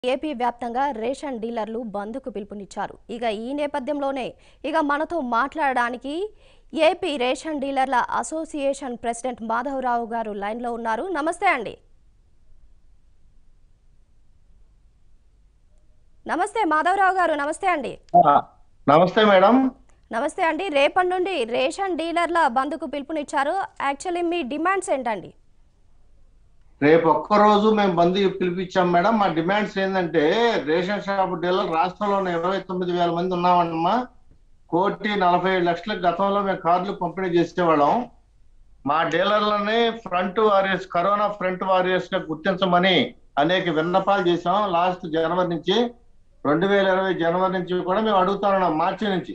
AP వ్యాప్తంగా ration డీలర్లు బంద్కు పిలుపునిచ్చారు ఇక ఈ నేపథ్యంలోనే ఇక మనతో మాట్లాడడానికి ఏపీ రేషన్ డీలర్ల అసోసియేషన్ ప్రెసిడెంట్ మాధవరావు గారు లైన్లో ఉన్నారు నమస్తే అండి నమస్తే మాధవరావు గారు నమస్తే అండి ఆ, నమస్తే మేడం నమస్తే అండి రేపటి నుండి రేషన్ డీలర్ల బంద్కు పిలుపునిచ్చారు యాక్చువల్లీ మీ డిమాండ్స్ ఏంటండి రేపు ఒక్క రోజు మేము బంద్ పిలిపించాం మేడం మా డిమాండ్స్ ఏంటంటే రేషన్ షాప్ డీలర్ రాష్ట్రంలో ఉన్న ఇరవై తొమ్మిది వేల మంది ఉన్నామన్నమా కోటి నలభై ఏడు లక్షల గతంలో మేము కార్డులు పంపిణీ చేసేవాళ్ళం మా డీలర్లని front warriors corona front warriors గా గుర్తించమని అనేక విన్నపాలు చేసాం లాస్ట్ జనవరి నుంచి రెండు వేల ఇరవై జనవరి నుంచి కూడా మేము అడుగుతా ఉన్నాం మార్చి నుంచి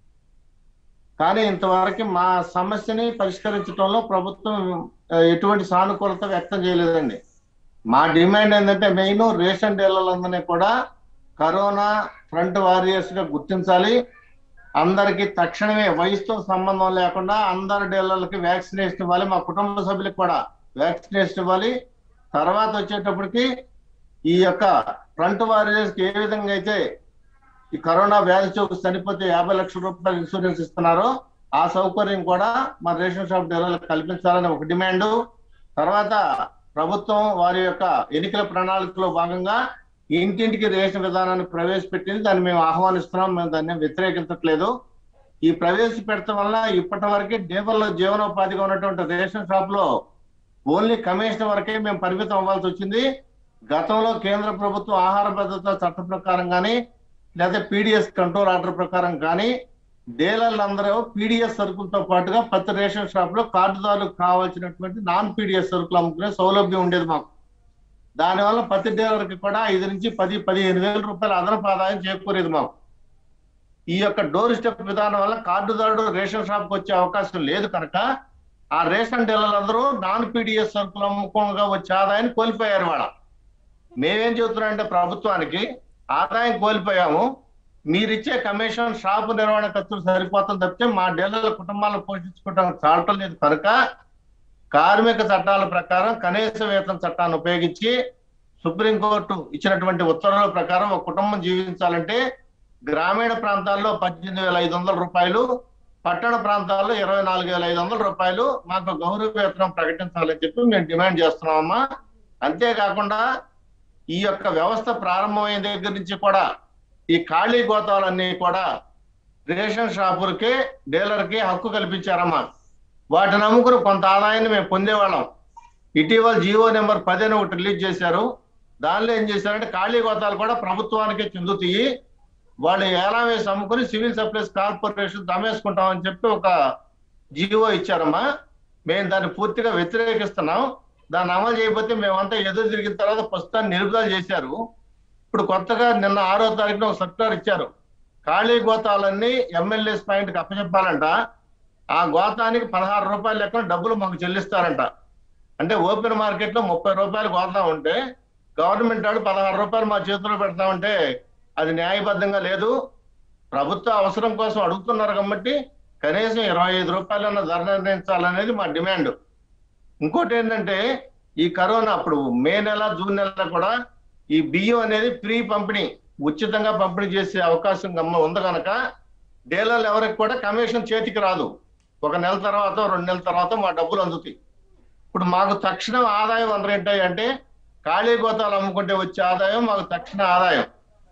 కానీ ఇంతవరకు మా సమస్యని పరిష్కరించడంలో ప్రభుత్వం ఆ, ఎటువంటి సానుకూలత వ్యక్తం చేయలేదండి మా డిమాండ్ ఏంటంటే మెయిన్ రేషన్ డీలర్లందరినీ కూడా కరోనా ఫ్రంట్ వారియర్స్ గా గుర్తించాలి అందరికి తక్షణమే వయసుతో సంబంధం లేకుండా అందరి డీలర్లకి వ్యాక్సినేషన్ ఇవ్వాలి మా కుటుంబ సభ్యులకు కూడా వ్యాక్సినేషన్ ఇవ్వాలి తర్వాత వచ్చేటప్పటికి ఈ యొక్క ఫ్రంట్ వారియర్స్ కి ఏ విధంగా అయితే ఈ కరోనా వ్యాధి చోకు చనిపోతే యాభై లక్షల రూపాయలు ఇన్సూరెన్స్ ఇస్తున్నారో ఆ సౌకర్యం కూడా మన రేషన్ షాప్ డీలర్లకు కల్పించాలని ఒక డిమాండ్ తర్వాత ప్రభుత్వం వారి యొక్క ఎన్నికల ప్రణాళికలో భాగంగా ఇంటింటికి రేషన్ విధానాన్ని ప్రవేశపెట్టింది దాన్ని మేము ఆహ్వానిస్తున్నాం మేము దాన్ని వ్యతిరేకించట్లేదు ఈ ప్రవేశపెట్టడం వల్ల ఇప్పటి వరకు డీలర్ల జీవనోపాధిగా ఉన్నటువంటి రేషన్ షాప్ లో ఓన్లీ కమిషన్ వరకే మేము పరిమితం అవ్వాల్సి వచ్చింది గతంలో కేంద్ర ప్రభుత్వం ఆహార భద్రత చట్ట ప్రకారం కానీ లేదా పీడిఎస్ కంట్రోల్ ఆర్డర్ ప్రకారం కానీ డీలర్లందరూ పీడిఎస్ సరుకులతో పాటుగా ప్రతి రేషన్ షాప్ లో కార్డుదారులకు కావాల్సినటువంటి నాన్ పీడిఎస్ సరుకులు అమ్ముకునే సౌలభ్యం ఉండేది మాకు దానివల్ల ప్రతి డీలర్ కి కూడా ఐదు నుంచి పది పదిహేను వేల రూపాయల అదనపు ఆదాయం చేకూరేది మాకు ఈ యొక్క డోర్ స్టెప్ విధానం వల్ల కార్డుదారుడు రేషన్ షాప్ కి వచ్చే అవకాశం లేదు కనుక ఆ రేషన్ డీలర్లందరూ నాన్ పీడిఎస్ సరుకులు అమ్ముకోగా వచ్చే ఆదాయాన్ని కోల్పోయారు వాళ్ళ మేమేం చెబుతున్నామంటే ప్రభుత్వానికి ఆదాయం కోల్పోయాము మీరిచ్చే కమిషన్ షాపు నిర్వహణ ఖర్చులు సరిపోతుంది తప్పితే మా డీలర్ల కుటుంబాలను పోషించుకోవడానికి చాలటం లేదు కనుక కార్మిక చట్టాల ప్రకారం కనీస వేతన చట్టాన్ని ఉపయోగించి సుప్రీంకోర్టు ఇచ్చినటువంటి ఉత్తర్వుల ప్రకారం ఒక కుటుంబం జీవించాలంటే గ్రామీణ ప్రాంతాల్లో పద్దెనిమిది వేల ఐదు వందల రూపాయలు పట్టణ ప్రాంతాల్లో ఇరవై నాలుగు వేల ఐదు వందల రూపాయలు మాకు గౌరవ వేతనం ప్రకటించాలని చెప్పి మేము డిమాండ్ చేస్తున్నామమ్మా అంతేకాకుండా ఈ యొక్క వ్యవస్థ ప్రారంభమైన దగ్గర నుంచి కూడా ఈ ఖాళీ గోతాలన్నీ కూడా రేషన్ షాపులకి డీలర్కి హక్కు కల్పించారమ్మా వాటిని నమ్ముకుని కొంత ఆదాయాన్ని మేము పొందేవాళ్ళం ఇటీవల జియో నెంబర్ పది అని ఒకటి రిలీజ్ చేశారు దానిలో ఏం చేశారంటే ఖాళీ గోతాలు కూడా ప్రభుత్వానికి చెందుతాయి వాళ్ళు ఏలా వేసి అమ్ముకుని సివిల్ సప్లైస్ కార్పొరేషన్ అమ్మేసుకుంటామని చెప్పి ఒక జియో ఇచ్చారమ్మా మేము దాన్ని పూర్తిగా వ్యతిరేకిస్తున్నాం దాన్ని అమలు చేయకపోతే మేమంతా ఎదురు తిరిగిన తర్వాత ప్రస్తుతాన్ని నిలుపుదల చేశారు ఇప్పుడు కొత్తగా నిన్న ఆరో తారీఖున ఒక సర్కులర్ ఇచ్చారు ఖాళీ గోతాలన్నీ ఎమ్మెల్యేస్ పాయింట్ కి అప్పచెప్పాలంట ఆ గోతానికి పదహారు రూపాయల లెక్కన డబ్బులు మాకు చెల్లిస్తారంట అంటే ఓపెన్ మార్కెట్ లో ముప్పై రూపాయలు గోతా ఉంటే గవర్నమెంట్ వాడు పదహారు రూపాయలు మా చేతిలో పెడతామంటే అది న్యాయబద్ధంగా లేదు ప్రభుత్వ అవసరం కోసం అడుగుతున్నారు కాబట్టి కనీసం ఇరవై ఐదు రూపాయలన్న ధర నిర్ణయించాలనేది మా డిమాండ్ ఇంకోటి ఏంటంటే ఈ కరోనా అప్పుడు మే నెల జూన్ నెల కూడా ఈ బియ్యం అనేది ఫ్రీ పంపిణీ ఉచితంగా పంపిణీ చేసే అవకాశం గమ్మ ఉంది కనుక డీలర్లు ఎవరికి కూడా కమిషన్ చేతికి రాదు ఒక నెల తర్వాత రెండు నెలల తర్వాత మా డబ్బులు అందుతాయి ఇప్పుడు మాకు తక్షణం ఆదాయం వనరు ఏంటి అంటే ఖాళీ గోతాలు అమ్ముకుంటే వచ్చే ఆదాయం మాకు తక్షణ ఆదాయం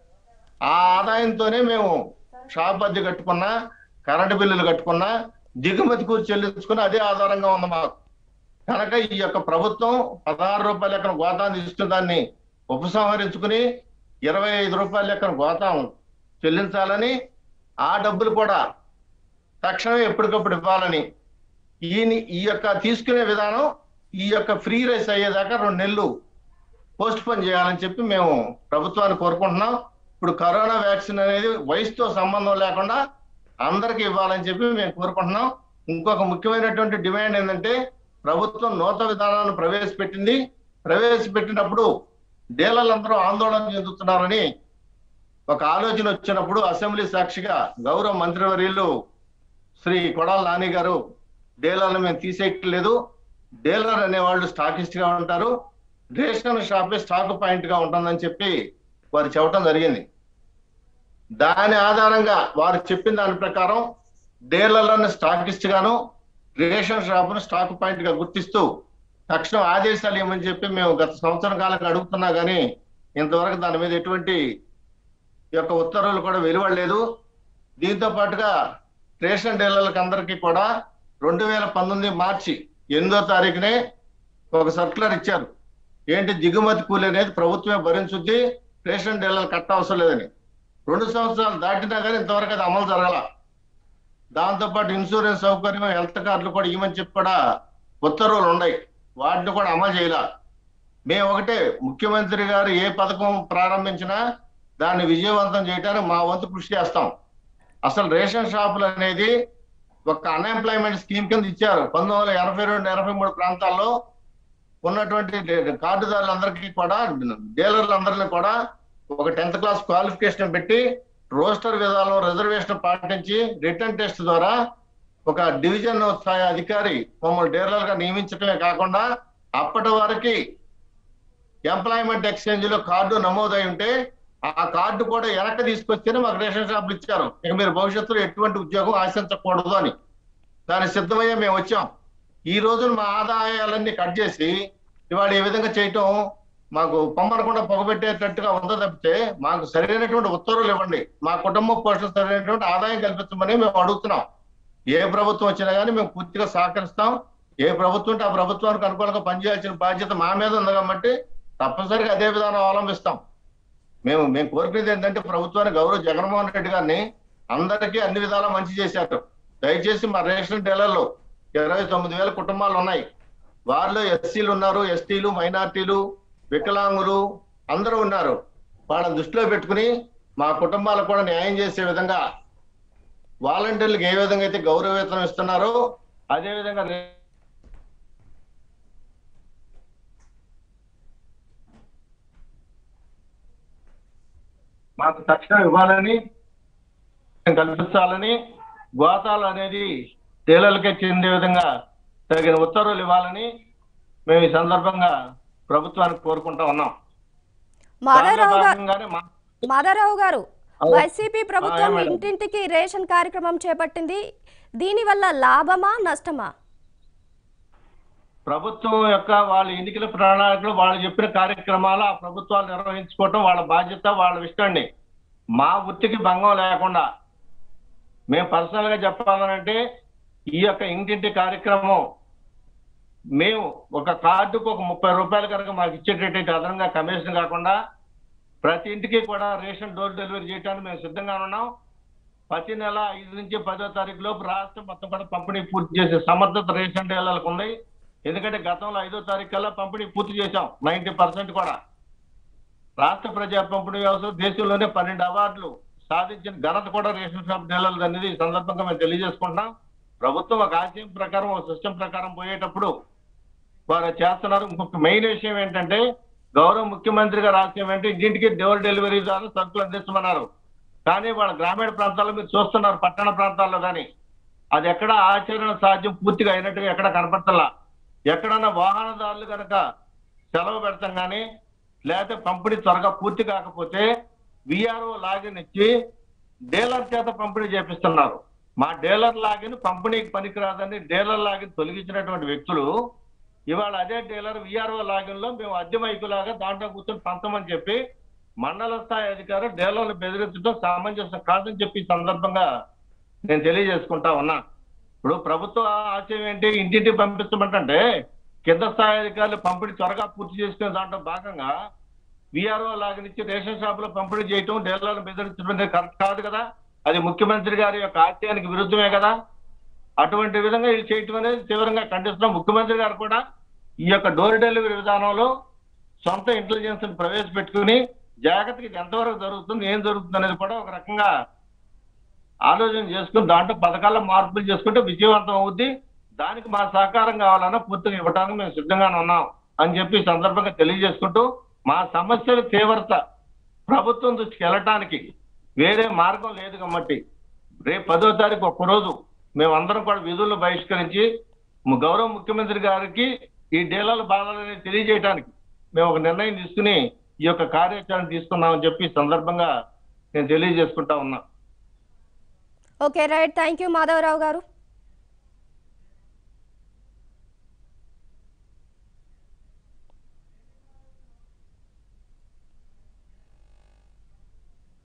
ఆ ఆదాయంతోనే మేము షాప్ అద్దె కట్టుకున్నా కరెంటు బిల్లులు కట్టుకున్నా దిగుమతి కూర్చి చెల్లించుకుని అదే ఆధారంగా ఉంది మాకు కనుక ఈ యొక్క ప్రభుత్వం పదహారు రూపాయల లెక్కన గోతాన్ని తీసుకుని దాన్ని ఉపసంహరించుకుని ఇరవై ఐదు రూపాయల లెక్కన గోతాం చెల్లించాలని ఆ డబ్బులు కూడా తక్షణమే ఎప్పటికప్పుడు ఇవ్వాలని ఈ ఈ యొక్క తీసుకునే విధానం ఈ యొక్క ఫ్రీ రైస్ అయ్యేదాకా రెండు నెలలు పోస్ట్ పోన్ చేయాలని చెప్పి మేము ప్రభుత్వాన్ని కోరుకుంటున్నాం ఇప్పుడు కరోనా వ్యాక్సిన్ అనేది వయసుతో సంబంధం లేకుండా అందరికి ఇవ్వాలని చెప్పి మేము కోరుకుంటున్నాం ఇంకొక ముఖ్యమైనటువంటి డిమాండ్ ఏంటంటే ప్రభుత్వం నూతన విధానాన్ని ప్రవేశపెట్టింది ప్రవేశపెట్టినప్పుడు డీలర్లందరూ ఆందోళన చెందుతున్నారని ఒక ఆలోచన వచ్చినప్పుడు అసెంబ్లీ సాక్షిగా గౌరవ మంత్రివర్యులు శ్రీ కొడాల నాని గారు డీలర్లు మేము తీసేయట్లేదు డీలర్ అనేవాళ్ళు స్టాకిస్ట్ గా ఉంటారు రేషన్ షాపే స్టాక్ పాయింట్ గా ఉంటుందని చెప్పి వారు చెప్పడం జరిగింది దాని ఆధారంగా వారు చెప్పిన దాని ప్రకారం డీలర్లను స్టాకిస్ట్ గాను రేషన్ షాపును స్టాక్ పాయింట్ గా గుర్తిస్తూ తక్షణం ఆదేశాలు ఇవ్వమని చెప్పి మేము గత సంవత్సరం కాలంగా అడుగుతున్నా కానీ ఇంతవరకు దాని మీద ఎటువంటి ఈ యొక్క ఉత్తర్వులు కూడా వెలువడలేదు దీంతో పాటుగా రేషన్ డీలర్లకు అందరికీ కూడా రెండు వేల పంతొమ్మిది మార్చి ఎనిమిదో తారీఖునే ఒక సర్క్యులర్ ఇచ్చారు ఏంటి దిగుమతి కూలి అనేది ప్రభుత్వమే భరించుద్ది రేషన్ డీలర్లు కట్ట అవసరం లేదని రెండు సంవత్సరాలు దాటినా కానీ ఇంతవరకు అది అమలు జరగాల దాంతో పాటు ఇన్సూరెన్స్ సౌకర్యం హెల్త్ కార్డులు కూడా ఇవ్వని చెప్పి కూడా ఉత్తర్వులు ఉన్నాయి వాటిని కూడా అమలు చేయాల మేము ఒకటే ముఖ్యమంత్రి గారు ఏ పథకం ప్రారంభించినా దాన్ని విజయవంతం చేయడానికి మా వంతు కృషి చేస్తాం అసలు రేషన్ షాపులు అనేది ఒక అన్ఎంప్లాయ్మెంట్ స్కీమ్ కింద ఇచ్చారు పంతొమ్మిది వందల ఎనభై రెండు ఎనభై మూడు ప్రాంతాల్లో ఉన్నటువంటి కార్డుదారులందరికీ కూడా డీలర్లందరినీ కూడా ఒక టెన్త్ క్లాస్ క్వాలిఫికేషన్ పెట్టి రోస్టర్ విధానం రిజర్వేషన్ పాటించి రిటర్న్ టెస్ట్ ద్వారా ఒక డివిజన్ స్థాయి అధికారి మమ్మల్ని డీలర్ గా నియమించడమే కాకుండా అప్పటి వరకు ఎంప్లాయ్మెంట్ ఎక్స్చేంజ్ లో కార్డు నమోదై ఉంటే ఆ కార్డు కూడా వెనక్కి తీసుకొస్తేనే మాకు రేషన్ షాపులు ఇచ్చారు ఇక మీరు భవిష్యత్తులో ఎటువంటి ఉద్యోగం ఆశించకూడదు అని దానికి సిద్ధమయ్యే మేము వచ్చాం ఈ రోజున మా ఆదాయాలన్నీ కట్ చేసి ఇవాళ ఈ విధంగా చేయటం మాకు పొమ్మనకుండా పొగబెట్టేటట్టుగా ఉందో తప్పితే మాకు సరైనటువంటి ఉత్తర్వులు ఇవ్వండి మా కుటుంబ పోషణ సరైనటువంటి ఆదాయం కల్పించమని మేము అడుగుతున్నాం ఏ ప్రభుత్వం వచ్చినా కానీ మేము పూర్తిగా సహకరిస్తాం ఏ ప్రభుత్వం ఉంటే ఆ ప్రభుత్వానికి అనుకూలంగా పనిచేయాల్సిన బాధ్యత మా మీద ఉంది కాబట్టి తప్పనిసరిగా అదే విధానం అవలంబిస్తాం మేము మేము కోరుకునేది ఏంటంటే ప్రభుత్వాన్ని గౌరవ జగన్మోహన్ రెడ్డి గారిని అందరికీ అన్ని విధాలా మంచి చేశారు దయచేసి మా రేషన్ డీలర్లు ఇరవై తొమ్మిది వేల కుటుంబాలు ఉన్నాయి వారిలో ఎస్సీలు ఉన్నారు ఎస్టీలు మైనార్టీలు వికలాంగులు అందరూ ఉన్నారు వాళ్ళని దృష్టిలో పెట్టుకుని మా కుటుంబాలకు కూడా న్యాయం చేసే విధంగా వాలంటీర్లకు ఏ విధంగా అయితే గౌరవ వేతనం ఇస్తున్నారో అదే విధంగా రే- మాకు తక్షణం ఇవ్వాలని కల్పించాలని గోతాలు అనేది తేలలకే చెందే విధంగా తగిన ఉత్తర్వులు ఇవ్వాలని మేము ఈ సందర్భంగా ప్రభుత్వానికి కోరుకుంటా ఉన్నాం దానిలో మాధవరావు గారు భాగంగానే మా మాధవరావు గారు అవును. వైసీపీ ప్రభుత్వం మేడం. ఇంటింటికి రేషన్ కార్యక్రమం చేపట్టింది దీనివల్ల లాభమా నష్టమా ప్రభుత్వం యొక్క వాళ్ళ ఎన్నికల ప్రణాళికలు వాళ్ళు చెప్పిన కార్యక్రమాలు ఆ ప్రభుత్వాలు నిర్వహించుకోవటం వాళ్ళ బాధ్యత వాళ్ళ విషయాన్ని మా వృత్తికి భంగం లేకుండా మేము పర్సనల్ గా చెప్పాలనంటే ఈ యొక్క ఇంటింటి కార్యక్రమం మేము ఒక కార్డుకు ఒక ముప్పై రూపాయలు కనుక మాకు ఇచ్చేటట్టయితే అదనంగా కమిషన్ కాకుండా ప్రతి ఇంటికి కూడా రేషన్ డోర్ డెలివరీ చేయడానికి మేము సిద్ధంగా ఉన్నాం ప్రతి నెల ఐదు నుంచి పదో తారీఖు లోపు రాష్ట్రం మొత్తం కూడా పంపిణీ పూర్తి చేసే సమర్థత రేషన్ డీలర్లకు ఉంది ఎందుకంటే గతంలో ఐదో తారీఖు కల్లా పంపిణీ పూర్తి చేశాం నైన్టీ పర్సెంట్ కూడా రాష్ట్ర ప్రజా పంపిణీ వ్యవస్థ దేశంలోనే పన్నెండు అవార్డులు సాధించిన ఘనత కూడా రేషన్ షాప్ డీలర్లు అనేది ఈ సందర్భంగా మేము తెలియజేసుకుంటున్నాం ప్రభుత్వం ఒక ఆశయం ప్రకారం ఒక సిస్టమ్ ప్రకారం పోయేటప్పుడు వారు చేస్తున్నారు ఇంకొక మెయిన్ విషయం ఏంటంటే గౌరవ ముఖ్యమంత్రి గారు ఆశయం ఏంటి ఇంటింటికి డోర్ డెలివరీ ద్వారా సరుకులు అందిస్తామన్నారు కానీ వాళ్ళ గ్రామీణ ప్రాంతాల్లో మీరు చూస్తున్నారు పట్టణ ప్రాంతాల్లో కానీ అది ఎక్కడ ఆచరణ సాధ్యం పూర్తిగా అయినట్టుగా ఎక్కడ కనపడతలా ఎక్కడన్నా వాహనదారులు కనుక సెలవు పెడతాం కానీ లేకపోతే పంపిణీ త్వరగా పూర్తి కాకపోతే విఆర్ఓ లాగిన్ ఇచ్చి డీలర్ చేత పంపిణీ చేపిస్తున్నారు మా డీలర్ లాగిన్ పంపిణీకి పనికిరాదని డీలర్ లాగిన్ తొలగించినటువంటి వ్యక్తులు ఇవాళ అదే డీలర్ విఆర్ఓ లాగిన్ లో మేము అద్దె మైకులాగా దాంట్లో కూర్చొని పంచమని చెప్పి మండల స్థాయి అధికారి డీలర్లు బెదిరించడం సమంజసం కాదని చెప్పి ఈ సందర్భంగా నేను తెలియజేసుకుంటా ఉన్నా ఇప్పుడు ప్రభుత్వ ఆశయం ఏంటి ఇంటింటికి పంపించమంటే కింద స్థాయి అధికారులు పంపిణీ త్వరగా పూర్తి చేసుకునే దాంట్లో భాగంగా విఆర్ఓ లాగినిచ్చి రేషన్ షాపులో పంపిణీ చేయటం డీలర్లను బెదిరించడం అనేది కరెక్ట్ కాదు కదా అది ముఖ్యమంత్రి గారి యొక్క ఆశయానికి విరుద్ధమే కదా అటువంటి విధంగా ఇది చేయటం అనేది తీవ్రంగా ఖండిస్తున్నాం ముఖ్యమంత్రి గారు కూడా ఈ యొక్క డోర్ డెలివరీ విధానంలో సొంత ఇంటెలిజెన్స్ ని ప్రవేశపెట్టుకుని జాగ్రత్తగా ఇది ఎంతవరకు జరుగుతుంది ఏం జరుగుతుంది అనేది కూడా ఒక రకంగా ఆలోచన చేసుకుని దాంట్లో పథకాల్లో మార్పులు చేసుకుంటే విజయవంతం అవుద్ది దానికి మా సహకారం కావాలన్నా పూర్తిగా ఇవ్వడానికి మేము సిద్ధంగానే ఉన్నాం అని చెప్పి ఈ సందర్భంగా తెలియజేసుకుంటూ మా సమస్యల తీవ్రత ప్రభుత్వం దృష్టికి వెళ్ళటానికి వేరే మార్గం లేదు కాబట్టి రేపు పదో తారీఖు ఒక్కరోజు మేమందరం కూడా విధులను బహిష్కరించి ము- గౌరవ ముఖ్యమంత్రి గారికి ఈ డీలర్ల బాధలని తెలియజేయడానికి మేము ఒక నిర్ణయం తీసుకుని ఈ యొక్క కార్యాచరణ తీసుకున్నామని చెప్పి ఈ సందర్భంగా నేను తెలియజేసుకుంటా ఉన్నా okay right thank you Madhavarao గారు